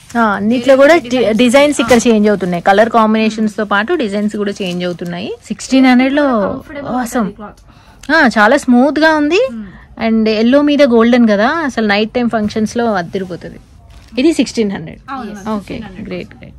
ఆ, అన్నిట్లో కూడా డిజైన్స్ ఇక్కడ చేంజ్ అవుతున్నాయి కలర్ కాంబినేషన్స్ తో పాటు డిజైన్స్ కూడా చేంజ్ అవుతున్నాయి సిక్స్టీన్ హండ్రెడ్ లో awesome. క్లాత్ ఆ, చాలా స్మూత్ గా ఉంది అండ్ ఎల్లో మీద గోల్డెన్ కదా అసలు నైట్ టైం ఫంక్షన్స్ లో అద్దరిపోతుంది ఇది సిక్స్టీన్ హండ్రెడ్ అవును okay great great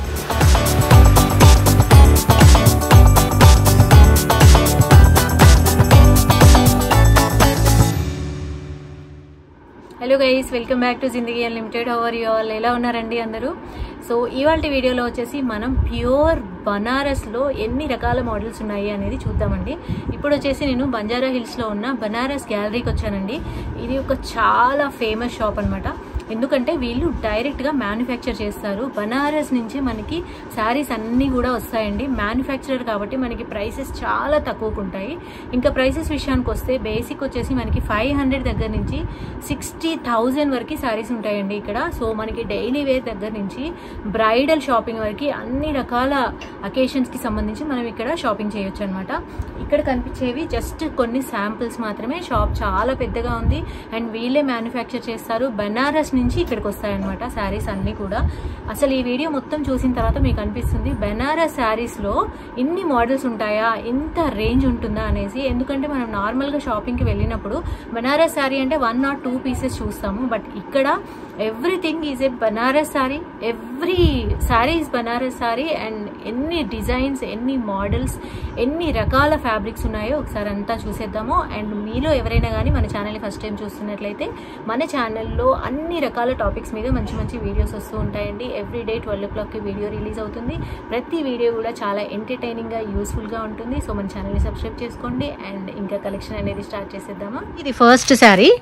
hello guys welcome back to Zindagi unlimited how are you all ఎలా ఉన్నారండి అందరూ సో ఇవాళ వీడియోలో వచ్చేసి మనం ప్యూర్ బనారస్లో ఎన్ని రకాల మోడల్స్ ఉన్నాయి అనేది చూద్దామండి ఇప్పుడు వచ్చేసి నేను బంజారా హిల్స్లో ఉన్న బనారస్ గ్యాలరీకి వచ్చానండి ఇది ఒక చాలా ఫేమస్ షాప్ అన్నమాట ఎందుకంటే వీళ్ళు డైరెక్ట్గా మ్యానుఫ్యాక్చర్ చేస్తారు బనారస్ నుంచి మనకి శారీస్ అన్నీ కూడా వస్తాయండి మ్యానుఫ్యాక్చరర్ కాబట్టి మనకి ప్రైసెస్ చాలా తక్కువకు ఉంటాయి ఇంకా ప్రైసెస్ విషయానికి వస్తే బేసిక్ వచ్చేసి మనకి ఫైవ్ హండ్రెడ్ దగ్గర నుంచి సిక్స్టీ థౌజండ్ వరకు శారీస్ ఉంటాయండి ఇక్కడ సో మనకి డైలీ వేర్ దగ్గర నుంచి బ్రైడల్ షాపింగ్ వరకు అన్ని రకాల అకేషన్స్కి సంబంధించి మనం ఇక్కడ షాపింగ్ చేయొచ్చు అనమాట ఇక్కడ కనిపించేవి జస్ట్ కొన్ని శాంపిల్స్ మాత్రమే షాప్ చాలా పెద్దగా ఉంది అండ్ వీళ్ళే మ్యానుఫ్యాక్చర్ చేస్తారు బనారస్ నుంచి ఇక్కడికి వస్తాయన్నమాట శారీస్ అన్నీ కూడా అసలు ఈ వీడియో మొత్తం చూసిన తర్వాత మీకు అనిపిస్తుంది బనారస్ శారీస్లో ఇన్ని మోడల్స్ ఉంటాయా ఇంత రేంజ్ ఉంటుందా అనేసి ఎందుకంటే మనం నార్మల్గా షాపింగ్కి వెళ్ళినప్పుడు బనారస్ శారీ అంటే వన్ ఆర్ టూ పీసెస్ చూస్తాము బట్ ఇక్కడ everything is a Banaras sari every sari is Banaras sari and ఎన్ని డిజైన్స్ ఎన్ని మోడల్స్ ఎన్ని రకాల ఫ్యాబ్రిక్స్ ఉన్నాయో ఒకసారి అంతా చూసేద్దాము అండ్ మీలో ఎవరైనా కానీ మన ఛానల్ని ఫస్ట్ టైం చూస్తున్నట్లయితే మన ఛానల్లో అన్ని రకాల టాపిక్స్ మీద మంచి మంచి వీడియోస్ వస్తూ ఉంటాయండి ఎవ్రీ డే ట్వెల్వ్ ఓ క్లాక్కి వీడియో రిలీజ్ అవుతుంది ప్రతి వీడియో కూడా చాలా ఎంటర్టైనింగ్గా యూస్ఫుల్గా ఉంటుంది సో మన ఛానల్ని సబ్స్క్రైబ్ చేసుకోండి అండ్ ఇంకా కలెక్షన్ అనేది స్టార్ట్ చేసేద్దామా ఇది ఫస్ట్ శారీ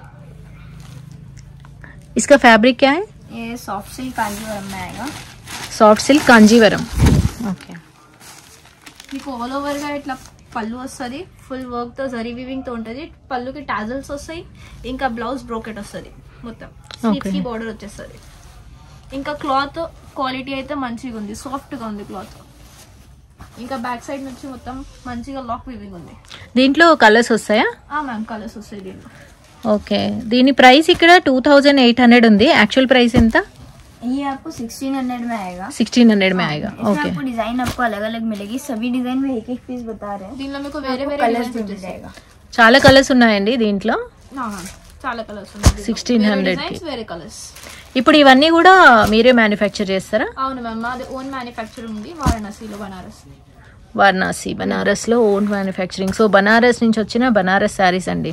इसका फैब्रिक क्या है ये सॉफ्ट सिल्क कांजीवरम में आएगा సాఫ్ట్ సిల్క్ కాంజీవరం ఓకే మీకు ఆల్ ఓవర్ గా ఇట్లా పళ్ళు వస్తుంది ఫుల్ వర్క్ తో జరీ వీవింగ్ తో ఉంటది పళ్ళుకి టాజల్స్ వస్తాయి ఇంకా బ్లౌజ్ బ్రోకెట్ వస్తుంది మొత్తం స్లీవ్స్ కి బార్డర్ వచ్చేస్తుంది ఇంకా క్లాత్ క్వాలిటీ అయితే మంచిగా ఉంది సాఫ్ట్ గా ఉంది క్లాత్ ఇంకా బ్యాక్ సైడ్ నుంచి మొత్తం మంచిగా లాక్ వీవింగ్ ఉంది దీంట్లో కలర్స్ వస్తాయా ఆ మ్యామ్ కలర్స్ వస్తాయి దీంట్లో ఓకే దీని ప్రైస్ ఇక్కడ టూ థౌజండ్ ఎయిట్ హండ్రెడ్ ఉంది యాక్చువల్ ప్రైస్ ఎంత ये आपको 1600 में आएगा సిక్స్టీన్ హండ్రెడ్ మే ఆएगा इसमें ఓకే आपको डिजाइन आपको अलग अलग मिलेगी सभी डिजाइन में एक एक पीस बता रहे हैं దీనిలో మీకు వేరే వేరే कलर्स designs भी मिल వచ్చేస్తాయి. जाएगा చాలా కలర్స్ ఉన్నాయండి దీంట్లో ఆ, మ్యామ్. చాలా కలర్స్ ఉన్నాయి 1600 కి. డిజైన్స్ వేరే కలర్స్ ఇప్పుడు ఇవన్నీ కూడా మీరే మ్యానుఫ్యాక్చర్ చేస్తారా అవును మ్యామ్ మాది ఓన్ మ్యానుఫ్యాక్చర్ ఉంది వారణాసిలో బనారస్ వారణాసి బనారస్లో ఓన్ మ్యానుఫ్యాక్చరింగ్ సో బనారస్ నుంచి వచ్చిన బనారస్ శారీస్ అండి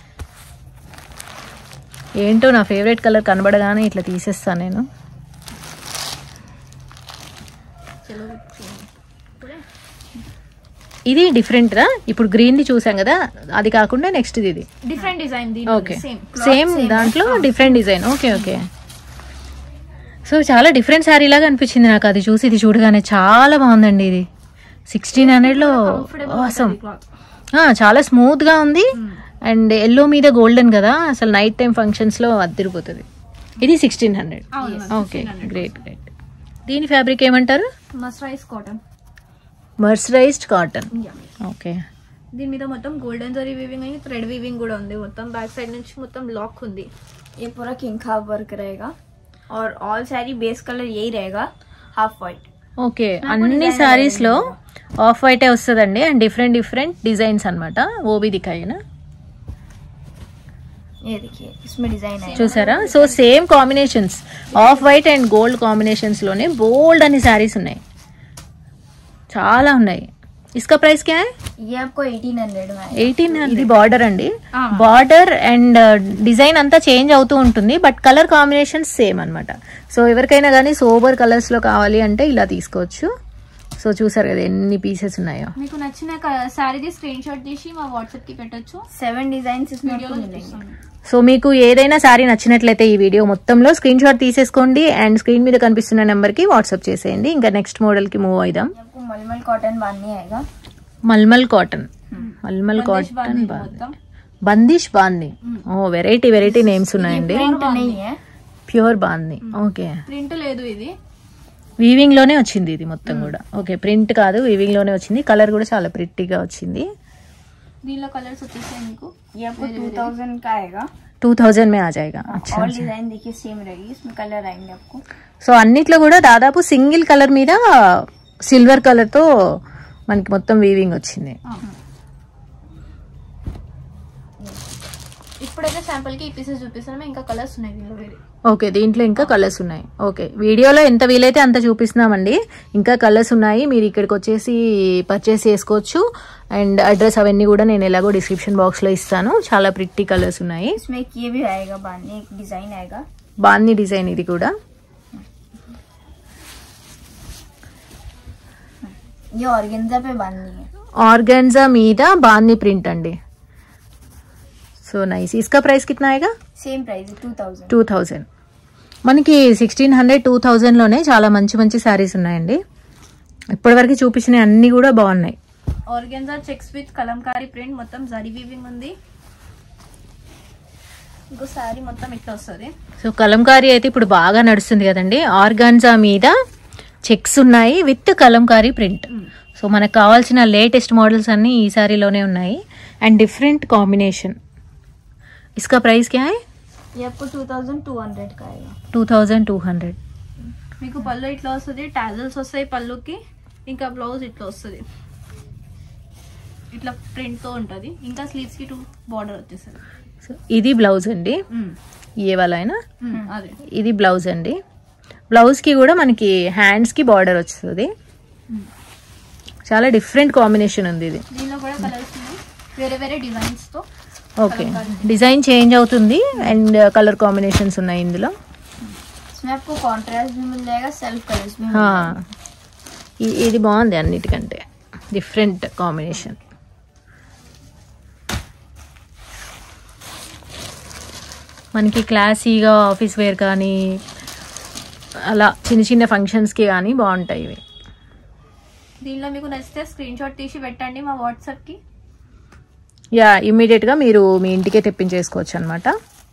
ఏంటో నా ఫేవరెట్ కలర్ కనబడగానే ఇట్లా తీసేస్తాను నేను చలో ఇది డిఫరెంట్ రా ఇప్పుడు గ్రీన్ ది చూసాం కదా అది కాకుండా నెక్స్ట్ ఇది different design okay same same దాంట్లో different design okay okay so చాలా డిఫరెంట్ శారీ లాగా అనిపించింది నాకు అది చూసి ఇది చూడగానే చాలా బాగుందండి ఇది సిక్స్టీన్ హండ్రెడ్లో అవసరం చాలా స్మూత్ గా ఉంది అండ్ ఎల్లో మీద గోల్డెన్ కదా అసలు నైట్ టైం ఫంక్షన్స్ లో అద్దరిపోతుంది ఇది సిక్స్టీన్ హండ్రెడ్ అవును ఓకే గ్రేట్ గ్రేట్ దీని ఫ్యాబ్రిక్ ఏమంటారు mercerise cotton mercerised cotton okay దీని మీద మొత్తం గోల్డెన్ జరీ వీవింగ్ అని థ్రెడ్ వీవింగ్ కూడా ఉంది మొత్తం బ్యాక్ సైడ్ నుంచి మొత్తం లాక్ ఉంది ये पूरा किंग हाफ वर्क रहेगा और ऑल सारी बेस कलर यही रहेगा हाफ वाइट ఓకే అన్ని సారీస్ లో ఆఫ్ వైటే వస్తుందండి అండ్ డిఫరెంట్ డిఫరెంట్ డిజైన్స్ అనమాట ఓబీ దికాయినా ये देखिए इसमें डिजाइन है చూసారా so same combinations of white and gold combinations లోనే బోల్డ్ అన్ని శారీస్ ఉన్నాయి చాలా ఉన్నాయి ఇస్కా ప్రైస్ క్యా ये आपको 1800 में आएगा ఎయిటీన్ ఇది బార్డర్ అండి ఆ. బార్డర్ అండ్ డిజైన్ అంతా చేంజ్ అవుతూ ఉంటుంది బట్ కలర్ కాంబినేషన్ సేమ్ అన్నమాట సో ఎవరికైనా కానీ సోబర్ కలర్స్ లో కావాలి అంటే ఇలా తీసుకోవచ్చు సో చూసారు కదా ఎన్ని పీసెస్ ఉన్నాయో మీకు నచ్చిన శారీది స్క్రీన్ షాట్ తీసి మా వాట్సాప్ కి పెట్టొచ్చు सेवन डिजाइन इसमें आपको వీడియోలో मिलेंगे చూపిస్తాను సో మీకు ఏదైనా శారీ నచ్చినట్లయితే ఈ వీడియో మొత్తంలో స్క్రీన్ షాట్ తీసేసుకోండి అండ్ స్క్రీన్ మీద కనిపిస్తున్న నెంబర్కి వాట్సాప్ చేసేయండి ఇంకా నెక్స్ట్ మోడల్కి మూవ్ అయిదాం ये आपको मलमल कॉटन बांधनी आएगा మల్మల్ కాటన్ మల్మల్ బందిష్ కాటన్ బాంధీ బాంది మొత్తం బందిష్ బాంది ఓ వెరైటీ వెరైటీ నేమ్స్ ఉన్నాయండి प्रिंट नहीं है ప్యూర్ బాంది ఓకే ప్రింట్ లేదు ఇది వీవింగ్ లోనే వచ్చింది ఇది మొత్తం కూడా ఓకే ప్రింట్ కాదు వీవింగ్ లోనే వచ్చింది కలర్ కూడా చాలా ప్రిట్టిగా వచ్చింది దీనిలో కలర్స్ వచ్చేసాయి మీకు ये आपको 2000 का आएगा టూ థౌజండ్ మే ఆ జాయేగా అచ్చా ऑल అచ్చా डिजाइन देखिए सेम रहेगी इसमें कलर आएंगे आपको సో అన్నిట్లో కూడా దాదాపు సింగిల్ కలర్ మీద సిల్వర్ కలర్తో మనకి మొత్తం వీవింగ్ వచ్చింది ఇప్పుడైతే శాంపుల్ కి ఈ పీసెస్ చూపిస్తున్నాము ఇంకా కలర్స్ ఉన్నాయి దీనిలో వేరే ఓకే దీంట్లో ఇంకా కలర్స్ ఉన్నాయి ఓకే వీడియోలో ఎంత వీలైతే అంత చూపిస్తున్నామండి ఇంకా కలర్స్ ఉన్నాయి మీరు ఇక్కడికి వచ్చేసి పర్చేస్ చేసుకోవచ్చు అండ్ అడ్రస్ అవన్నీ కూడా నేను ఎలాగో డిస్క్రిప్షన్ బాక్స్లో ఇస్తాను చాలా ప్రిట్టి కలర్స్ ఉన్నాయి इसमें एक ये भी आएगा बांधने एक डिजाइन आएगा బాగుంది డిజైన్ ఇది కూడా ये ऑर्गेन्जा पे बांधनी है ఆర్గన్జా మీద బాంది ప్రింట్ అండి సో నైస్ ఇస్కా ప్రైస్ కిतना ఆయేగా सेम प्राइस है टू थाउजेंड టూ థౌజండ్ మనకి సిక్స్టీన్ హండ్రెడ్ టూ థౌజండ్లోనే చాలా మంచి మంచి శారీస్ ఉన్నాయండి ఇప్పటివరకు చూపించిన అన్నీ కూడా బాగున్నాయి organza checks with Kalamkari print మొత్తం జరీ వీవింగ్ ఉంది ఇంకో శారీ మొత్తం ఇట్లా వస్తుంది సో కలంకారీ అయితే ఇప్పుడు బాగా నడుస్తుంది కదండి ఆర్గాన్జా మీద చెక్స్ ఉన్నాయి విత్ కలంకారీ ప్రింట్ సో మనకు కావాల్సిన లేటెస్ట్ మోడల్స్ అన్నీ ఈ సారీలోనే ఉన్నాయి అండ్ డిఫరెంట్ కాంబినేషన్ ఇస్కా ప్రైస్ క్యా హై ये आपको टू थाउजेंड टू हंड्रेड का आएगा టూ థౌజండ్ టూ హండ్రెడ్ మీకు పళ్ళు ఇట్లా వస్తుంది టాజల్స్ వస్తాయి పళ్ళుకి ఇంకా బ్లౌజ్ ఇట్లా వస్తుంది ఇట్లా ప్రింట్ తో ఉంటది ఇంకా స్లీవ్స్ కి టూ బార్డర్ వచ్చేస్తుంది సో ఇది బ్లౌజ్ అండి ఏ వాళ్ళ అయినా అదే ఇది బ్లౌజ్ అండి బ్లౌజ్కి కూడా మనకి హ్యాండ్స్కి బార్డర్ వస్తుంది చాలా డిఫరెంట్ కాంబినేషన్ ఉంది ఇది దీనిలో కూడా కలర్స్ ఉన్నాయి వేరే వేరే డిజైన్స్ తో ఓకే డిజైన్ చేంజ్ అవుతుంది అండ్ కలర్ కాంబినేషన్స్ ఉన్నాయి ఇందులో इसमें आपको कॉन्ट्रास्ट भी मिल जाएगा सेल्फ कलर्स भी मिल హా. जाएगा ఇ- ఇది బాగుంది అన్నిటికంటే డిఫరెంట్ కాంబినేషన్ మనకి క్లాసీగా ఆఫీస్ వేర్ కానీ అలా చిన్న చిన్న ఫంక్షన్స్కి కానీ బాగుంటాయి ఇవి దీనిలో మీకు నచ్చితే స్క్రీన్ షాట్ తీసి పెట్టండి మా వాట్సాప్ కి యా ఇమ్మీడియట్గా మీరు మీ ఇంటికే తెప్పించేసుకోవచ్చు అనమాట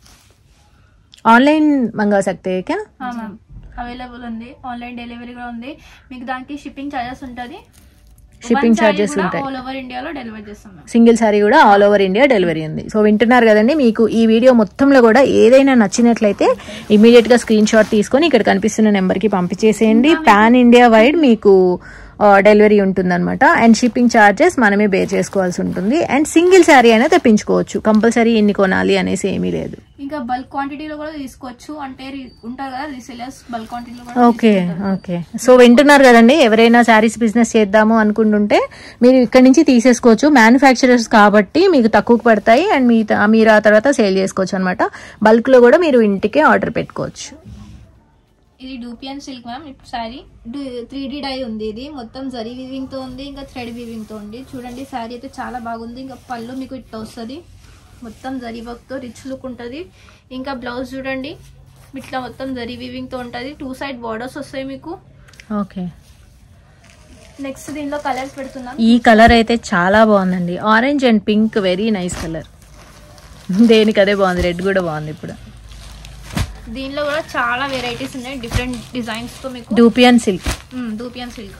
ఆన్లైన్ మంగా సక్తే క్యా మ్యామ్ అవైలబుల్ ఉంది ఆన్లైన్ డెలివరీ కూడా ఉంది మీకు దానికి షిప్పింగ్ చార్జెస్ ఉంటుంది Shipping charges ఉంటాయి. ఆల్ ఓవర్ ఇండియాలో డెలివరీ చేస్తాం మ్యామ్ సింగిల్ సారీ కూడా ఆల్ ఓవర్ ఇండియా డెలివరీ ఉంది సో వింటున్నారు కదండి మీకు ఈ వీడియో మొత్తంలో కూడా ఏదైనా నచ్చినట్లయితే ఇమీడియట్ గా స్క్రీన్ షాట్ తీసుకొని ఇక్కడ కనిపిస్తున్న నెంబర్ కి పంపించేసేయండి పాన్ ఇండియా వైడ్ మీకు డెలివరీ ఉంటుందన్నమాట అండ్ షిప్పింగ్ ఛార్జెస్ మనమే బే చేసుకోవాల్సి ఉంటుంది అండ్ సింగిల్ శారీ అయినా తెప్పించుకోవచ్చు కంపల్సరీ ఇన్ని కొనాలి అనేసి ఏమీ లేదు ఇంకా బల్క్ క్వాంటిటీలో కూడా తీసుకోవచ్చు అంటే రి- ఉంటారు కదా రీసెలర్స్ బల్క్ క్వాంటిటీలో కూడా ఓకే ఓకే సో వింటున్నారు కదండి ఎవరైనా శారీస్ బిజినెస్ చేద్దాము అనుకుంటుంటే మీరు ఇక్కడ నుంచి తీసేసుకోవచ్చు మ్యానుఫ్యాక్చరర్స్ కాబట్టి మీకు తక్కువకు పడతాయి అండ్ మీ మీరు ఆ తర్వాత సేల్ చేసుకోవచ్చు అనమాట బల్క్లో కూడా మీరు ఇంటికే ఆర్డర్ పెట్టుకోవచ్చు ఇది డూపియన్ సిల్క్ మ్యామ్ ఇప్పుడు శారీ త్రీ డి డై ఉంది ఇది మొత్తం జరీ వీవింగ్ తో ఉంది ఇంకా థ్రెడ్ వీవింగ్ తో ఉంది చూడండి శారీ అయితే చాలా బాగుంది ఇంకా పళ్ళు మీకు ఇట్లా వస్తుంది మొత్తం జరీ వర్క్ తో రిచ్ లుక్ ఉంటుంది ఇంకా బ్లౌజ్ చూడండి ఇట్లా మొత్తం జరీ వీవింగ్ తో ఉంటుంది టూ సైడ్ బార్డర్స్ వస్తాయి మీకు ఓకే నెక్స్ట్ దీనిలో కలర్స్ పెడుతున్నాం ఈ కలర్ అయితే చాలా బాగుందండి orange and pink very nice colour దేనికి అదే బాగుంది రెడ్ కూడా బాగుంది ఇప్పుడు దీనిలో కూడా చాలా వెరైటీస్ ఉన్నాయి డిఫరెంట్ డిజైన్స్ తో మీకు dupion silk dupion silk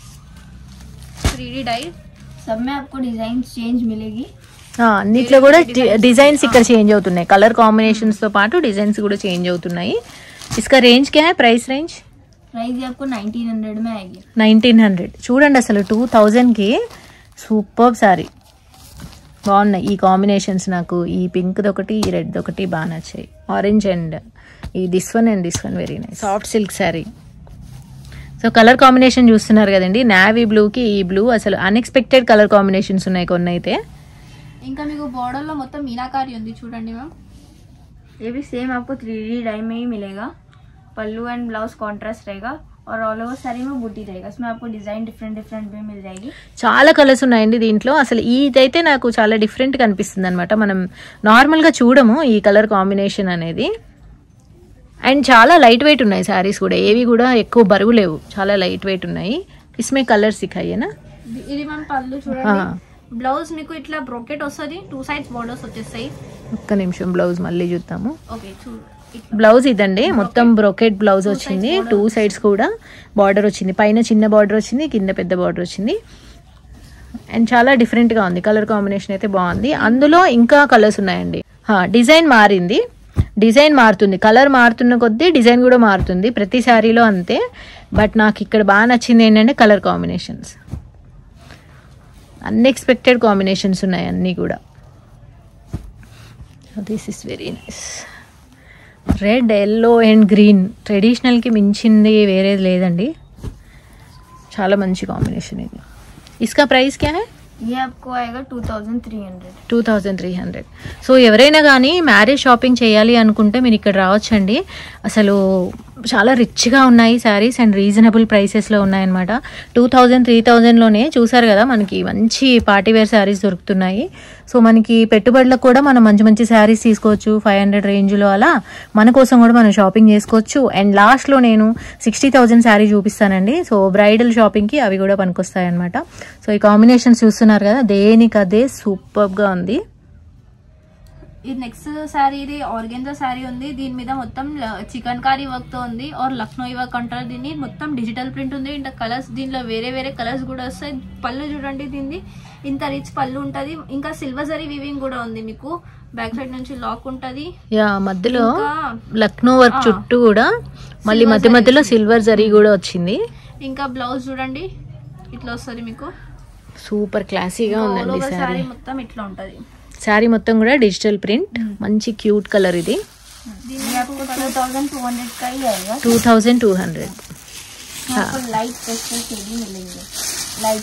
three D dye सब में आपको डिजाइन चेंज मिलेगी అన్నిట్లో కూడా డిజైన్స్ ఇక్కడ చేంజ్ అవుతున్నాయి కలర్ కాంబినేషన్స్ తో పాటు డిజైన్స్ కూడా చేంజ్ అవుతున్నాయి ఇసుక రేంజ్ క్యా ప్రైస్ రేంజ్ प्राइस ये आपको नाइनटीन हंड्रेड में आएगी నైన్టీన్ హండ్రెడ్ చూడండి అసలు టూ థౌజండ్కి సూపర్ సారీ బాగున్నాయి ఈ కాంబినేషన్స్ నాకు ఈ పింక్ ఒకటి ఈ రెడ్ ఒకటి బాగా నచ్చాయి ఆరెంజ్ అండ్ ఈ this one and this one very nice soft silk sari so colour combination చూస్తున్నారు కదండి నావీ బ్లూకి ఈ బ్లూ అసలు అన్ఎక్స్పెక్టెడ్ కలర్ కాంబినేషన్స్ ఉన్నాయి కొన్ని అయితే ఇంకా మీకు border లో మొత్తం మీనాకారి ఉంది చూడండి మ్యామ్ ये भी सेम आपको थ्री डी डाई में ही मिलेगा पल्लू एंड ब्लाउज कॉन्ट्रास्ट रहेगा और ऑल ओवर साड़ी में बूटी रहेगा इसमें आपको डिजाइन डिफरेंट डिफरेंट भी मिल जाएगी చాలా కలర్స్ ఉన్నాయండి దీంట్లో అసలు ఇదైతే నాకు చాలా డిఫరెంట్గా అనిపిస్తుంది అనమాట మనం నార్మల్గా చూడము ఈ కలర్ కాంబినేషన్ అనేది అండ్ చాలా లైట్ వెయిట్ ఉన్నాయి శారీస్ కూడా ఏవి కూడా ఎక్కువ బరువు లేవు చాలా లైట్ వెయిట్ ఉన్నాయి ఇస్మే కలర్స్ సిఖాయేనా ఇది- ఇది మన పళ్ళు చూడండి బ్లౌజ్ మీకు ఇట్లా బ్రోకెట్ వస్తుంది టూ సైడ్స్ బార్డర్స్ వచ్చేస్తాయి ఒక్క నిమిషం బ్లౌజ్ మళ్ళీ చూద్దాము ఓకే చూడు ఇట్లా బ్లౌజ్ ఇదండి మొత్తం బ్రొకెట్ బ్లౌజ్ వచ్చింది టూ సైడ్స్ కూడా బార్డర్ వచ్చింది పైన చిన్న బార్డర్ వచ్చింది కింద పెద్ద బార్డర్ వచ్చింది అండ్ చాలా డిఫరెంట్గా ఉంది కలర్ కాంబినేషన్ అయితే బాగుంది అందులో ఇంకా కలర్స్ ఉన్నాయండి డిజైన్ మారింది డిజైన్ మారుతుంది కలర్ మారుతున్న కొద్దీ డిజైన్ కూడా మారుతుంది ప్రతి శారీలో అంతే బట్ నాకు ఇక్కడ బాగా నచ్చింది ఏంటంటే కలర్ కాంబినేషన్స్ అన్ఎక్స్పెక్టెడ్ కాంబినేషన్స్ ఉన్నాయి అన్నీ కూడా this is very nice red yellow and green ట్రెడిషనల్కి మించింది వేరేది లేదండి చాలా మంచి కాంబినేషన్ ఇది ఇస్కా ప్రైస్ క్యా హై ये आपको आएगा two thousand three hundred two thousand three hundred so ఎవరైనా కానీ మ్యారేజ్ షాపింగ్ చేయాలి అనుకుంటే మీరు ఇక్కడ రావచ్చండి అసలు చాలా రిచ్గా ఉన్నాయి శారీస్ అండ్ రీజనబుల్ ప్రైసెస్లో ఉన్నాయన్నమాట టూ థౌజండ్ త్రీ థౌజండ్లోనే చూసారు కదా మనకి మంచి పార్టీవేర్ శారీస్ దొరుకుతున్నాయి సో మనకి పెట్టుబడులకు కూడా మనం మంచి మంచి శారీస్ తీసుకోవచ్చు ఫైవ్ హండ్రెడ్ రేంజ్లో అలా మన కోసం కూడా మనం షాపింగ్ చేసుకోవచ్చు అండ్ లాస్ట్లో నేను సిక్స్టీ థౌజండ్ శారీ చూపిస్తానండి సో బ్రైడల్ షాపింగ్కి అవి కూడా పనికొస్తాయి అనమాట సో ఈ కాంబినేషన్స్ చూస్తున్నారు కదా దేనికదే సూపర్గా ఉంది ఇది నెక్స్ట్ శారీ ఇది ఆర్గెన్జా శారీ ఉంది దీని మీద మొత్తం చికన్ కారీ వర్క్ తో ఉంది ఆర్ లక్నోయి వర్క్ అంటారు దీన్ని మొత్తం డిజిటల్ ప్రింట్ ఉంది ఇంకా కలర్స్ దీనిలో వేరే వేరే కలర్స్ కూడా వస్తాయి పళ్ళు చూడండి దీన్ని ఇంత రిచ్ పళ్ళు ఉంటది ఇంకా సిల్వర్ జరీ వివింగ్ కూడా ఉంది మీకు బ్యాక్ సైడ్ నుంచి లాక్ ఉంటది యా మధ్యలో ఇంకా లక్నో వర్క్ ఆ. చుట్టూ కూడా మళ్ళీ Silver మధ్య జరీ మధ్యలో సిల్వర్ జరీ కూడా వచ్చింది ఇంకా బ్లౌజ్ చూడండి ఇట్లా వస్తుంది మీకు సూపర్ క్లాసీగా ఉందండి శారీ శారీ మొత్తం ఇట్లా ఉంటది శారీ మొత్తం కూడా డిజిటల్ ప్రింట్ మంచి క్యూట్ కలర్ ఇది ये आपको टू थाउजेंड टू हंड्रेड का ही आएगा టూ థౌజండ్ టూ హండ్రెడ్ इसमें आपको लाइट पेस्टल शेड ही मिलेंगे लाइट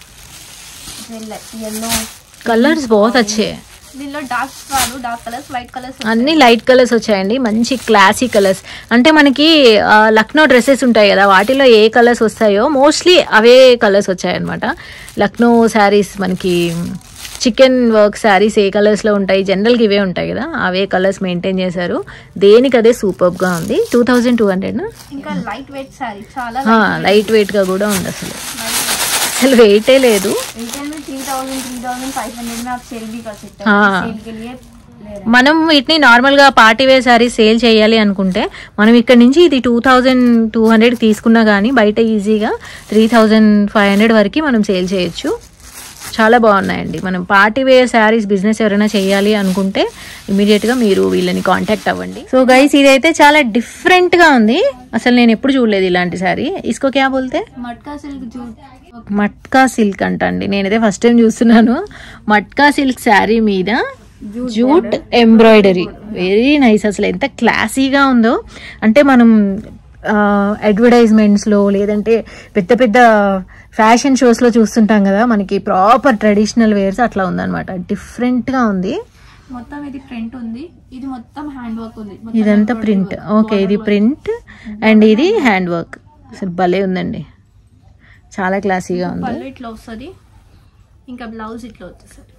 येलो కలర్స్ बहुत अच्छे దీనిలో డార్క్ రాదు డార్క్ కలర్స్ వైట్ కలర్స్ అన్ని లైట్ కలర్స్ వచ్చాయండి మంచి క్లాసీ కలర్స్ అంటే మనకి ఆ, లక్నో డ్రెస్సెస్ ఉంటాయి కదా వాటిలో ఏ కలర్స్ వస్తాయో మోస్ట్లీ అవే కలర్స్ వచ్చాయన్నమాట లక్నో శారీస్ మనకి చికెన్ వర్క్ శారీస్ ఏ కలర్స్లో ఉంటాయి జనరల్గా ఇవే ఉంటాయి కదా అవే కలర్స్ మెయింటైన్ చేశారు దేనికి అదే సూపర్గా ఉంది టూ థౌజండ్ టూ హండ్రెడ్ ఇంకా లైట్ వెయిట్ శారీ చాలా లైట్ వెయిట్గా కూడా ఉంది అసలు అసలు వెయిటే లేదు रिटेल में three thousand three thousand five hundred में आप सेल भी कर सकते हाँ। हैं सेल के लिए ले रहे हैं మనం వీటిని నార్మల్గా పార్టీ వేర్ శారీ సేల్ చేయాలి అనుకుంటే మనం ఇక్కడ నుంచి ఇది టూ థౌజండ్ టూ హండ్రెడ్ తీసుకున్నా కానీ బయట ఈజీగా త్రీ థౌజండ్ ఫైవ్ హండ్రెడ్ వరకు మనం సేల్ చేయొచ్చు చాలా బాగున్నాయండి మనం పార్టీ వేర్ శారీస్ బిజినెస్ ఎవరైనా చేయాలి అనుకుంటే ఇమీడియట్గా మీరు వీళ్ళని కాంటాక్ట్ అవ్వండి సో గైస్ ఇదైతే చాలా డిఫరెంట్గా ఉంది అసలు నేను ఎప్పుడు చూడలేదు ఇలాంటి శారీ ఇసుకో క్యా బోల్తే matka silk jute matka silk అంట అండి నేనైతే ఫస్ట్ టైం చూస్తున్నాను మట్కా సిల్క్ శారీ మీద జూట్ ఎంబ్రాయిడరీ వెరీ నైస్ అసలు ఎంత క్లాసీగా ఉందో అంటే మనం అడ్వర్టైజ్మెంట్స్లో లేదంటే పెద్ద పెద్ద ఫ్యాషన్ షోస్లో చూస్తుంటాం కదా మనకి ప్రాపర్ ట్రెడిషనల్ వేర్స్ అట్లా ఉందన్నమాట డిఫరెంట్గా ఉంది మొత్తం ఇది ప్రింట్ ఉంది ఇది మొత్తం హ్యాండ్ వర్క్ ఉంది మొత్తం ఇదంతా embroidery ప్రింట్ work. ఓకే ఇది ప్రింట్ అండ్ ఇది హ్యాండ్ వర్క్ అసలు భలే ఉందండి చాలా క్లాసీగా ఉంది పళ్ళు ఇట్లా వస్తుంది ఇంకా బ్లౌజ్ ఇట్లా వచ్చేసరి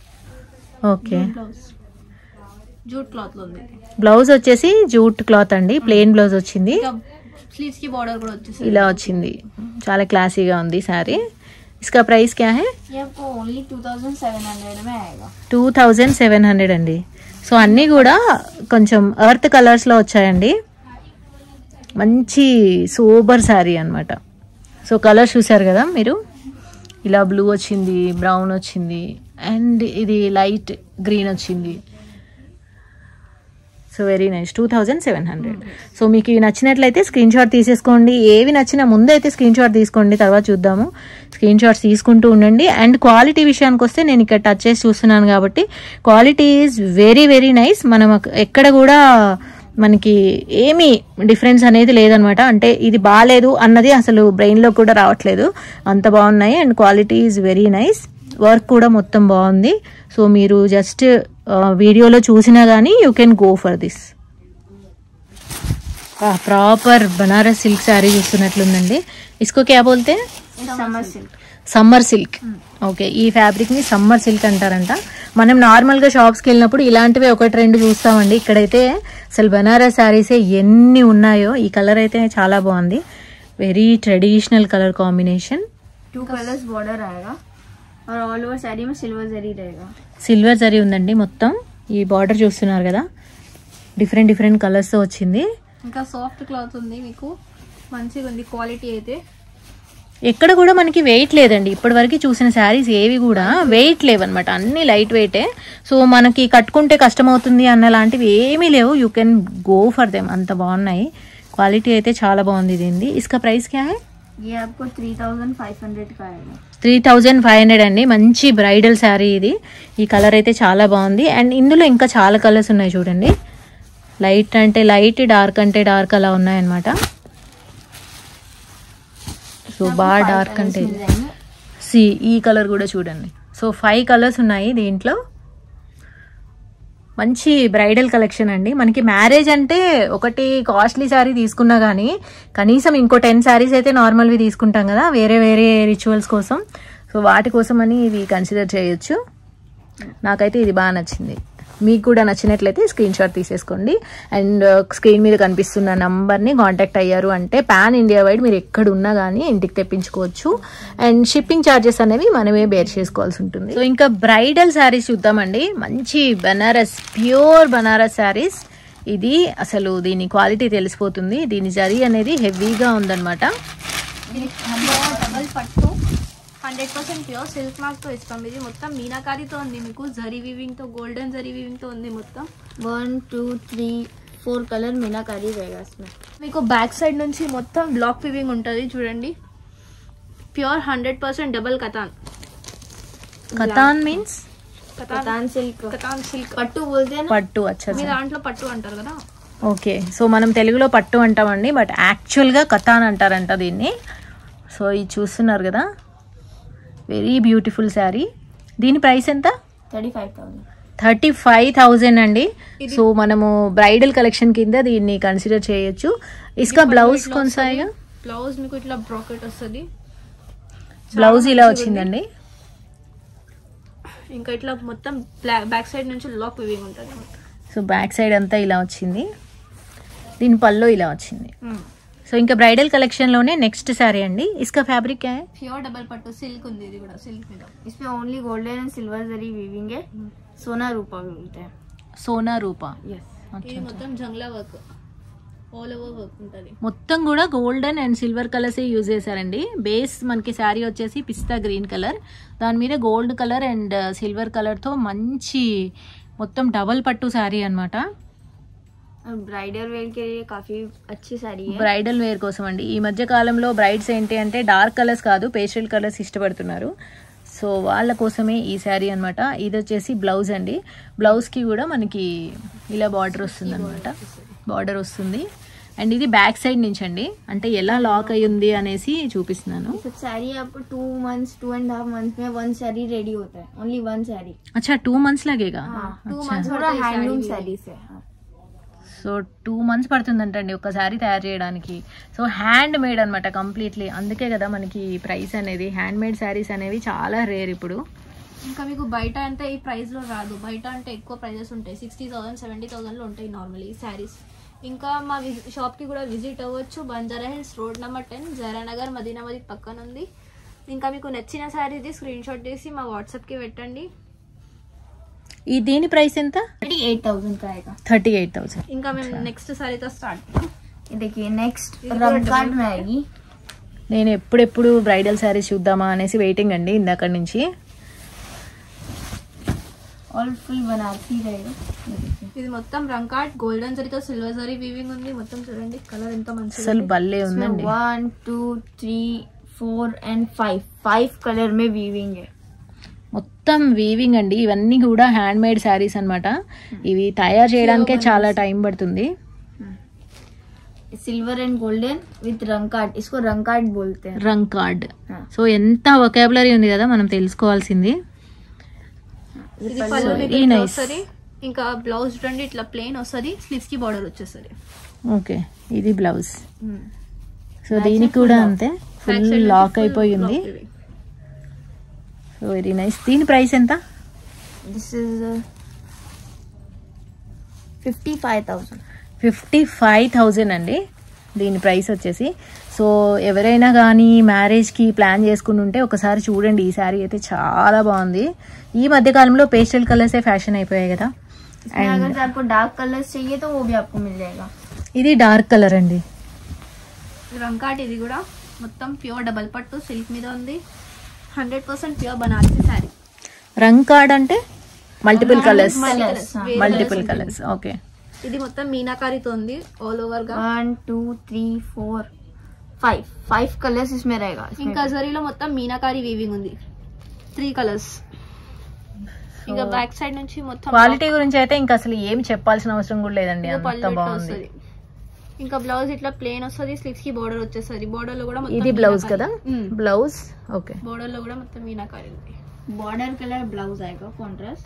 ఓకే బ్లౌజ్ జూట్ క్లాత్ లో ఉంది ఇది. బ్లౌజ్ వచ్చేసి జూట్ క్లాత్ అండి ప్లెయిన్ బ్లౌజ్ వచ్చింది ఇంకా స్లీవ్స్ కి బార్డర్ కూడా వచ్చేసరి ఇలా వచ్చింది చాలా క్లాసీగా ఉంది సారీ ఇస్కా ప్రైస్ క్యా హై ये आपको only two thousand seven hundred में आएगा టూ థౌజండ్ సెవెన్ హండ్రెడ్ అండి సో అన్నీ కూడా కొంచెం ఎర్త్ కలర్స్లో వచ్చాయండి మంచి సూపర్ శారీ అన్నమాట సో కలర్స్ చూసారు కదా మీరు ఇలా బ్లూ వచ్చింది బ్రౌన్ వచ్చింది అండ్ ఇది లైట్ గ్రీన్ వచ్చింది so very nice two thousand seven hundred so మీకు ఇవి నచ్చినట్లయితే స్క్రీన్ షాట్ తీసేసుకోండి ఏవి నచ్చినా ముందు అయితే స్క్రీన్ షాట్ తీసుకోండి తర్వాత చూద్దాము స్క్రీన్ షాట్స్ తీసుకుంటూ ఉండండి అండ్ క్వాలిటీ విషయానికి వస్తే నేను ఇక్కడ టచ్ చేసి చూస్తున్నాను కాబట్టి quality is very very nice మనం అక్- ఎక్కడ కూడా మనకి ఏమీ డిఫరెన్స్ అనేది లేదనమాట అంటే ఇది బాగాలేదు అన్నది అసలు బ్రెయిన్లో కూడా రావట్లేదు అంత బాగున్నాయి and quality is very nice work కూడా మొత్తం బాగుంది సో మీరు జస్ట్ వీడియోలో చూసినా కానీ you can go for this proper Banaras silk sari చూస్తున్నట్లుందండి ఇసుకో క్యా బోల్తే summer silk summer silk okay ఈ ఫ్యాబ్రిక్ ని సమ్మర్ సిల్క్ అంటారంట మనం నార్మల్ గా షాప్స్ కి వెళ్ళినప్పుడు ఇలాంటివి ఒకటి రెండు చూస్తామండి ఇక్కడైతే అసలు బనారస్ శారీసే ఎన్ని ఉన్నాయో ఈ కలర్ అయితే చాలా బాగుంది very traditional colour combination two colours border आएगा और ऑल ओवर साड़ी में सिल्वर जरी रहेगा సిల్వర్ జరీ ఉందండి మొత్తం ఈ బార్డర్ చూస్తున్నారు కదా డిఫరెంట్ డిఫరెంట్ కలర్స్ తో వచ్చింది ఇంకా సాఫ్ట్ క్లాత్ ఉంది మీకు మంచిగా ఉంది క్వాలిటీ అయితే ఎక్కడ కూడా మనకి వెయిట్ లేదండి ఇప్పటివరకు చూసిన శారీస్ ఏవి కూడా వెయిట్ లేవన్నమాట అన్ని లైట్ వెయిటే సో మనకి కట్టుకుంటే కష్టం అవుతుంది అన్న లాంటివి ఏమీ లేవు you can go for them అంత బాగున్నాయి క్వాలిటీ అయితే చాలా బాగుంది దీనిది ఇసుక ప్రైస్ క్యా హై ये आपको थ्री थाउजेंड फाइव हंड्रेड का आएगा త్రీ థౌజండ్ ఫైవ్ హండ్రెడ్ అండి మంచి బ్రైడల్ శారీ ఇది ఈ కలర్ అయితే చాలా బాగుంది అండ్ ఇందులో ఇంకా చాలా కలర్స్ ఉన్నాయి చూడండి లైట్ అంటే లైట్ డార్క్ అంటే డార్క్ అలా ఉన్నాయన్నమాట సో బాగా డార్క్ అంటే मिल जाएंगे సి ఈ కలర్ కూడా చూడండి సో ఫైవ్ కలర్స్ ఉన్నాయి దీంట్లో మంచి బ్రైడల్ కలెక్షన్ అండి మనకి మ్యారేజ్ అంటే ఒకటి కాస్ట్లీ శారీ తీసుకున్నా కానీ కనీసం ఇంకో టెన్ శారీస్ అయితే నార్మల్వి తీసుకుంటాం కదా వేరే వేరే రిచువల్స్ కోసం సో వాటి కోసం అని ఇది కన్సిడర్ చేయొచ్చు నాకైతే ఇది బాగా నచ్చింది మీకు కూడా నచ్చినట్లయితే స్క్రీన్ షాట్ తీసేసుకోండి అండ్ స్క్రీన్ మీద కనిపిస్తున్న నంబర్ని కాంటాక్ట్ అయ్యారు అంటే పాన్ ఇండియా వైడ్ మీరు ఎక్కడ ఉన్నా కానీ ఇంటికి తెప్పించుకోవచ్చు అండ్ షిప్పింగ్ ఛార్జెస్ అనేవి మనమే బేర్ చేసుకోవాల్సి ఉంటుంది సో ఇంకా బ్రైడల్ శారీస్ చూద్దామండి మంచి బనారస్ ప్యూర్ బనారస్ శారీస్ ఇది అసలు దీని క్వాలిటీ తెలిసిపోతుంది దీని జరీ అనేది హెవీగా ఉందన్నమాట ఇది హంబావా డబల్ పట్టు hundred percent pure silk mark తో ఇస్తాం ఇది మొత్తం మీనాకారితో ఉంది మీకు జరీ వీవింగ్ తో గోల్డెన్ జరీ వీవింగ్ తో ఉంది మొత్తం one two three four colour meenakari रहेगा इसमें మీకు బ్యాక్ సైడ్ నుంచి మొత్తం బ్లాక్ వీవింగ్ ఉంటుంది చూడండి pure hundred percent double katan katan means katan katan silk katan silk पट्टू बोलते हैं ना పట్టు అచ్చా మీ దాంట్లో పట్టు అంటారు కదా ఓకే సో మనం తెలుగులో పట్టు అంటామండి బట్ యాక్చువల్గా కథాన్ అంటారంట దీన్ని సో ఇది చూస్తున్నారు కదా వెరీ బ్యూటిఫుల్ శారీ దీని ప్రైస్ ఎంత thirty five thousand thirty five thousand అండి సో మనము బ్రైడల్ కలెక్షన్ కింద దీన్ని కన్సిడర్ చేయొచ్చు ఇసుక బ్లౌజ్ కొనసాగా బ్లౌజ్ మీకు ఇట్లా బ్రాకెట్ వస్తుంది బ్లౌజ్ ఇలా వచ్చిందండి ఇంకా ఇట్లా మొత్తం బ్యాక్ సైడ్ నుంచి లాక్ వీవింగ్ ఉంటుంది సో బ్యాక్ సైడ్ అంతా ఇలా వచ్చింది దీని పల్లో ఇలా వచ్చింది సో ఇంకా బ్రైడల్ కలెక్షన్లోనే నెక్స్ట్ శారీ అండి ఇసుక ఫ్యాబ్రిక్ ప్యూర్ డబల్ పట్టు సిల్క్ ఉంది ఇది కూడా సిల్క్ మీద इसमें only golden and silver zari weaving है सोना रूपा भी बोलते हैं సోనా రూపా यस ఇది మొత్తం జంగ్లా వర్క్ ఆల్ ఓవర్ వర్క్ ఉంటుంది మొత్తం కూడా golden and silver colours use చేశారండి బేస్ మనకి శారీ వచ్చేసి పిస్తా గ్రీన్ కలర్ దాని మీద గోల్డ్ కలర్ అండ్ సిల్వర్ కలర్తో మంచి మొత్తం డబల్ పట్టు శారీ అన్నమాట और ब्राइडल वेयर के लिए काफी अच्छी साड़ी है బ్రైడల్ వేర్ కోసం అండి ఈ మధ్య కాలంలో బ్రైడ్స్ ఏంటి అంటే డార్క్ కలర్స్ కాదు పేస్టల్ కలర్స్ ఇష్టపడుతున్నారు సో వాళ్ళ కోసమే ఈ శారీ అన్నమాట ఇది వచ్చేసి బ్లౌజ్ అండి బ్లౌజ్కి కూడా మనకి ఇలా బార్డర్ వస్తుంది అనమాట బార్డర్ వస్తుంది అండ్ ఇది బ్యాక్ సైడ్ నుంచి అండి అంటే ఎలా లాక్ అయి ఉంది అనేసి చూపిస్తున్నాను ये सब साड़ी आपको two months two and half month में वन साड़ी रेडी होता है ओनली वन साड़ी అచ్చా టూ మంత్స్ లాగేగా టూ అచ్చా. మంత్స్ पूरा हैंडलूम साड़ी से हाँ। సో టూ మంత్స్ పడుతుందంటండి ఒక శారీ తయారు చేయడానికి సో హ్యాండ్ మేడ్ అనమాట కంప్లీట్లీ అందుకే కదా మనకి ప్రైస్ అనేది హ్యాండ్ మేడ్ శారీస్ అనేవి చాలా రేర్ ఇప్పుడు ఇంకా మీకు బయట అంటే ఈ ప్రైస్ లో రాదు బయట అంటే ఎక్కువ ప్రైజెస్ ఉంటాయి సిక్స్టీ థౌసండ్ సెవెంటీ థౌసండ్ లో ఉంటాయి నార్మల్లీ శారీస్ ఇంకా మా షాప్ కి కూడా విజిట్ అవ్వచ్చు Banjara Hills road number ten జరానగర్ మదీనామది పక్కన ఉంది ఇంకా మీకు నచ్చిన శారీది స్క్రీన్ షాట్ చేసి మా వాట్సాప్ కి పెట్టండి ఈ దీని ప్రైస్ ఎంత थर्टी एट थाउजेंड का आएगा థర్టీ ఎయిట్ థౌసండ్ ఇంకా మేము నెక్స్ట్ శారీతో స్టార్ట్ ये देखिए नेक्स्ट ये रंग पूरा कार्ड में आएगी నేను ఎప్పుడెప్పుడు బ్రైడల్ శారీస్ చూద్దామా అనేసి వెయిటింగ్ అండి ఇందాక నుంచి और फुल बनारसी रहेगा ये देखिए ఇది మొత్తం రంకాట్ గోల్డెన్ జరీతో సిల్వర్ జరీ వీవింగ్ ఉంది మొత్తం చూడండి కలర్ ఎంత మంచిగా అసలు భలే इसमें ఉందండి one two three four and five five colour में वीविंग है మొత్తం వీవింగ్ అండి ఇవన్నీ కూడా హ్యాండ్ మేడ్ శారీస్ అన్నమాట ఇవి తయారు చేయడానికే చాలా టైం పడుతుంది सिल्वर एंड गोल्डन विथ रंग कार्ड इसको रंग कार्ड बोलते हैं రంగ్ కార్డ్ हाँ। సో ఎంత వొకాబులరీ ఉంది కదా మనం తెలుసుకోవాల్సింది ఇది పళ్ళు మీకు Very ఇట్లా nice. వస్తుంది ఇంకా బ్లౌజ్ చూడండి ఇట్లా ప్లెయిన్ వస్తుంది స్లీవ్స్ కి బార్డర్ వచ్చేస్తుంది ఓకే ఇది బ్లౌజ్ సో దీనికి కూడా అంతే ఫుల్ లాక్ అయిపోయి ఉంది సో వెరీ నైస్ దీని ప్రైస్ ఎంత this is fifty five thousand fifty five thousand అండి దీని ప్రైస్ వచ్చేసి సో ఎవరైనా కానీ మ్యారేజ్కి ప్లాన్ చేసుకుని ఉంటే ఒకసారి చూడండి ఈ శారీ అయితే చాలా బాగుంది ఈ మధ్య కాలంలో పేస్టల్ కలర్సే ఫ్యాషన్ అయిపోయాయి కదా इसमें अगर से आपको डार्क कलर्स चाहिए तो वो भी आपको मिल जाएगा ఇది డార్క్ కలర్ అండి రంకాట్ ఇది కూడా మొత్తం ప్యూర్ డబల్ పట్టు సిల్క్ మీద ఉంది hundred percent pure Banarasi sari రంగ్ కార్డ్ అంటే మల్టిపుల్ కలర్స్ colours, हाँ. మల్టిపుల్ కలర్స్ ఓకే ఇది మొత్తం మీనాకారితో ఉంది ఆల్ ఓవర్ గా one two three four five five colours इसमें रहेगा इसमें ఇంకా జరీలో మొత్తం మీనాకారి వీవింగ్ ఉంది త్రీ కలర్స్ ఇంకా బ్యాక్ సైడ్ నుంచి మొత్తం క్వాలిటీ గురించి అయితే ఇంకా అసలు ఏం చెప్పాల్సిన అవసరం కూడా లేదండి ఇదిగో అంత పళ్ళు ఇట్లా బాగుంది వస్తది. ఇంకా బ్లౌజ్ ఇట్లా ప్లేన్ వస్తుంది స్లిప్స్ కి బోర్డర్ వచ్చేసరి బోర్డర్ లో కూడా మొత్తం ఇది బ్లౌజ్ కదా మ్మ్. బ్లౌజ్ ఓకే బోర్డర్ లో కూడా మొత్తం మీనాకారి ఉంది बॉर्डर कलर ब्लाउज आएगा कॉन्ट्रास्ट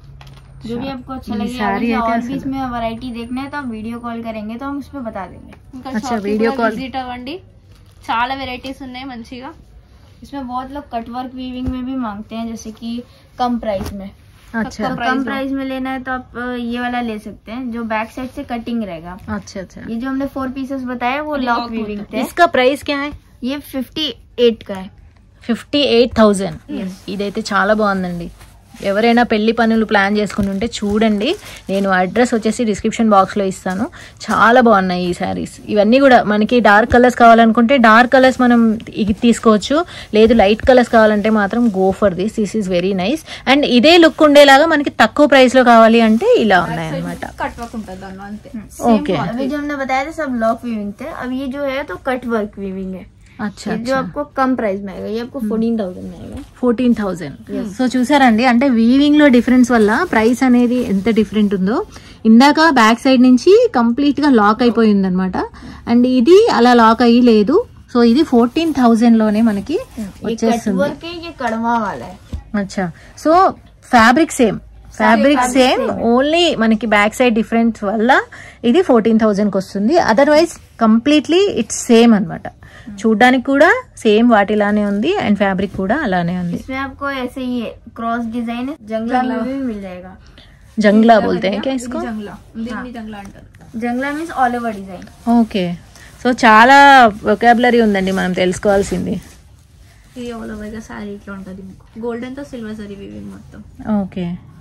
जो भी आपको अच्छा ये लगे सारी अगर है और क्या भी सर? इसमें वैरायटी देखना है तो आप वीडियो कॉल करेंगे तो हम उसमें बता देंगे ఇంకా అచ్చా, షాప్ video call. విజిట్ అవ్వండి చాలా వెరైటీస్ ఉన్నాయి మంచిగా इसमें बहुत लोग कटवर्क वीविंग में भी मांगते हैं जैसे कि कम प्राइस में अच्छा तो price कम में। प्राइस में लेना है तो आप अ, ये वाला ले सकते हैं जो बैक साइड से कटिंग रहेगा अच्छा अच्छा ये जो हमने फोर पीसेस बताया वो और लॉक lock वीविंग होता थे इसका ప్రైస్ क्या है ये फिफ्टी एट का है ఫిఫ్టీ ఎయిట్ థౌజండ్ ఇదైతే చాలా బాగుందండి ఎవరైనా పెళ్లి పనులు ప్లాన్ చేసుకుని ఉంటే చూడండి నేను అడ్రస్ వచ్చేసి డిస్క్రిప్షన్ బాక్స్లో ఇస్తాను చాలా బాగున్నాయి ఈ శారీస్ ఇవన్నీ కూడా మనకి డార్క్ కలర్స్ కావాలనుకుంటే డార్క్ కలర్స్ మనం ఇది తీసుకోవచ్చు లేదు లైట్ కలర్స్ కావాలంటే మాత్రం go for this this is very nice and ఇదే లుక్ ఉండేలాగా మనకి తక్కువ ప్రైస్లో కావాలి అంటే ఇలా ఉన్నాయి అనమాట కట్ వర్క్ ఉంటుంది దానిలో అంతే ఓకే अभी जो हमने बताया था सब लॉक वीविंग थे अब ये जो है तो कट वर्क वीविंग है అచ్చా ये जो అచ్చా आपको कम प्राइस में आएगा ये आपको फोर्टीन थाउजेंड में आएगा ఫోర్టీన్ థౌజండ్ సో చూసారండి అంటే వీవింగ్ లో డిఫరెన్స్ వల్ల ప్రైస్ అనేది ఎంత డిఫరెంట్ ఉందో ఇందాక బ్యాక్ సైడ్ నుంచి కంప్లీట్ గా లాక్ అయిపోయింది అనమాట అండ్ ఇది అలా లాక్ అయ్యి లేదు సో ఇది ఫోర్టీన్ థౌజండ్ లోనే మనకి ये कट వచ్చేస్తుంది वर्क है ये कड़वा वाला है అచ్చా so fabric same fabric same only మనకి బ్యాక్ సైడ్ డిఫరెన్స్ వల్ల ఇది ఫోర్టీన్ థౌజండ్కి వస్తుంది అదర్వైజ్ కంప్లీట్లీ ఇట్స్ సేమ్ అన్నమాట చూడ్డానికి కూడా సేమ్ వాటిలానే ఉంది అండ్ ఫ్యాబ్రిక్ కూడా అలానే ఉంది इसमें आपको ऐसे ही क्रॉस डिजाइन है जंगला में भी मिल जाएगा जंगला बोलते हैं क्या इसको జంగ్లా దీన్ని జంగ్లా అంటారు जंगला means all over design okay so చాలా వొకాబులరీ ఉందండి మనం తెలుసుకోవాల్సింది ఇది ఆల్ ఓవర్ గా శారీ ఇట్లా ఉంటుంది మీకు గోల్డెన్ తో సిల్వర్ జరీ వీవింగ్ మొత్తం ఓకే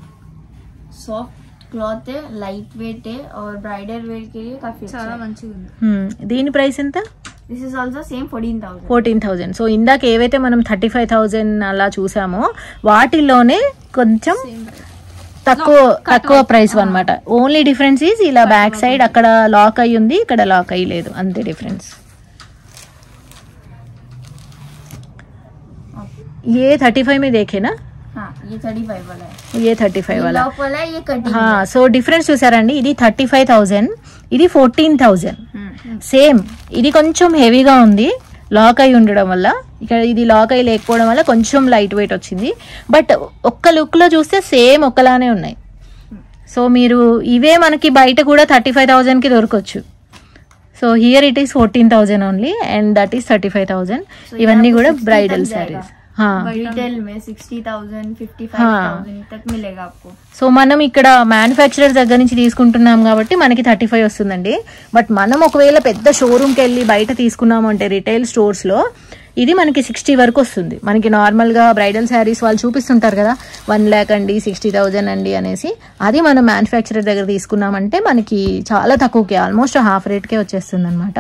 सॉफ्ट क्लॉथ है लाइट वेट है और ब्राइडल वेयर के लिए काफी अच्छा చాలా है మంచిగా ఉంది హ్మ్. దీని ప్రైస్ ఎంత this is also same fourteen thousand fourteen thousand so ఇందాక ఏవైతే మనం థర్టీ ఫైవ్ థౌజండ్ అలా చూసామో వాటిల్లోనే కొంచెం తక్కువ తక్కువ ప్రైస్ అన్నమాట ఓన్లీ డిఫరెన్స్ ఈజ్ ఇలా బ్యాక్ సైడ్ అక్కడ లాక్ అయి ఉంది ఇక్కడ లాక్ అయ్యి లేదు అంతే డిఫరెన్స్ ये थर्टी फाइव में देखे ना हाँ ये थर्टी फाइव वाला है ये थर्టీ ఫైవ్ वाला लॉक वाला है ये कटिंग సో డిఫరెన్స్ చూసారండి ఇది థర్టీ ఫైవ్ థౌజండ్ ఇది ఫోర్టీన్ థౌజండ్ సేమ్ ఇది కొంచెం హెవీగా ఉంది లాక్ అయి ఉండడం వల్ల ఇక్కడ ఇది లాక్ అయి లేకపోవడం వల్ల కొంచెం లైట్ వెయిట్ వచ్చింది బట్ ఒక్క లుక్లో చూస్తే సేమ్ ఒక్కలానే ఉన్నాయి సో మీరు ఇవే మనకి బయట కూడా థర్టీ ఫైవ్ థౌజండ్కి దొరకవచ్చు so here it is fourteen thousand only and that is thirty five thousand ఇవన్నీ కూడా బ్రైడల్ శారీస్ रिटेल में सिक्सटी थाउजेंड फिफ्टी हाँ। फाइव थाउजेंड तक मिलेगा आपको సో మనం ఇక్కడ మ్యానుఫ్యాక్చరర్ దగ్గర నుంచి తీసుకుంటున్నాం కాబట్టి మనకి థర్టీ ఫైవ్ వస్తుందండి బట్ మనం ఒకవేళ పెద్ద షోరూమ్కి వెళ్ళి బయట తీసుకున్నాము అంటే రిటైల్ స్టోర్స్లో ఇది మనకి సిక్స్టీ వరకు వస్తుంది మనకి నార్మల్గా బ్రైడల్ శారీస్ వాళ్ళు చూపిస్తుంటారు కదా వన్ ల్యాక్ అండి సిక్స్టీ థౌజండ్ అండి అనేసి అది మనం మ్యానుఫ్యాక్చరర్ దగ్గర తీసుకున్నామంటే మనకి చాలా తక్కువకి ఆల్మోస్ట్ హాఫ్ రేట్కే వచ్చేస్తుంది అనమాట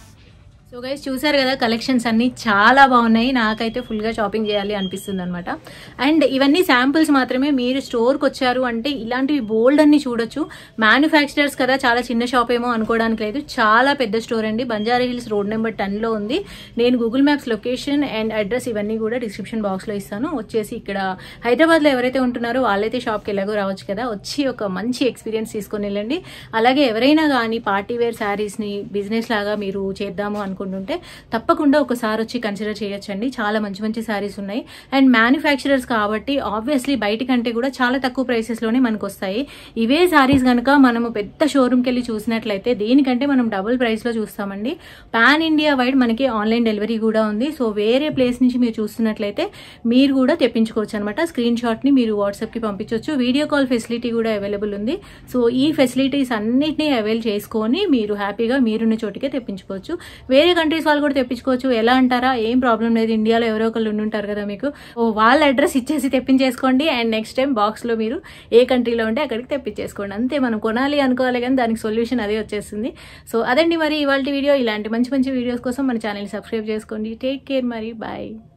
సో గైస్ చూసారు కదా కలెక్షన్స్ అన్ని చాలా బాగున్నాయి నాకైతే ఫుల్గా షాపింగ్ చేయాలి అనిపిస్తుంది అనమాట అండ్ ఇవన్నీ శాంపుల్స్ మాత్రమే మీరు స్టోర్కి వచ్చారు అంటే ఇలాంటివి బోల్డ్ అన్ని చూడొచ్చు మ్యానుఫ్యాక్చరర్స్ కదా చాలా చిన్న షాప్ ఏమో అనుకోవడానికి లేదు చాలా పెద్ద స్టోర్ అండి బంజారా హిల్స్ రోడ్ నెంబర్ టెన్లో ఉంది నేను Google maps location and address ఇవన్నీ కూడా డిస్క్రిప్షన్ బాక్స్లో ఇస్తాను వచ్చేసి ఇక్కడ హైదరాబాద్లో ఎవరైతే ఉంటున్నారో వాళ్ళైతే షాప్కి ఎలాగో రావచ్చు కదా వచ్చి ఒక మంచి ఎక్స్పీరియన్స్ తీసుకొని వెళ్ళండి అలాగే ఎవరైనా కానీ పార్టీ వేర్ శారీస్ని బిజినెస్ లాగా మీరు చేద్దాము అనుకుంటుంటే తప్పకుండా ఒకసారి వచ్చి కన్సిడర్ చేయొచ్చండి చాలా మంచి మంచి శారీస్ ఉన్నాయి అండ్ మ్యానుఫ్యాక్చరర్స్ కాబట్టి ఆబ్వియస్లీ బయట కంటే కూడా చాలా తక్కువ ప్రైసెస్లోనే మనకు వస్తాయి ఇవే శారీస్ కనుక మనము పెద్ద షోరూమ్కి వెళ్ళి చూసినట్లయితే దీనికంటే మనం డబుల్ ప్రైస్లో చూస్తామండి పాన్ ఇండియా వైడ్ మనకి ఆన్లైన్ డెలివరీ కూడా ఉంది సో వేరే ప్లేస్ నుంచి మీరు చూస్తున్నట్లయితే మీరు కూడా తెప్పించుకోవచ్చు అనమాట స్క్రీన్ షాట్ని మీరు వాట్సాప్కి పంపించవచ్చు వీడియో కాల్ ఫెసిలిటీ కూడా అవైలబుల్ ఉంది సో ఈ ఫెసిలిటీస్ అన్నిటినీ అవైల్ చేసుకొని మీరు హ్యాపీగా మీరున్న చోటుకే తెప్పించుకోవచ్చు వేరే కంట్రీస్ వాళ్ళు కూడా తెప్పించుకోవచ్చు ఎలా అంటారా ఏం ప్రాబ్లం లేదు ఇండియాలో ఎవరో ఒకళ్ళు ఉండుంటారు కదా మీకు ఓ వాళ్ళ అడ్రస్ ఇచ్చేసి తెప్పించేసుకోండి అండ్ నెక్స్ట్ టైం బాక్స్లో మీరు ఏ కంట్రీలో ఉంటే అక్కడికి తెప్పించేసుకోండి అంతే మనం కొనాలి అనుకోవాలి కానీ దానికి సొల్యూషన్ అదే వచ్చేస్తుంది సో అదండి మరి ఇవాళ వీడియో ఇలాంటి మంచి మంచి వీడియోస్ కోసం మన ఛానల్ సబ్స్క్రైబ్ చేసుకోండి టేక్ కేర్ మరి బాయ్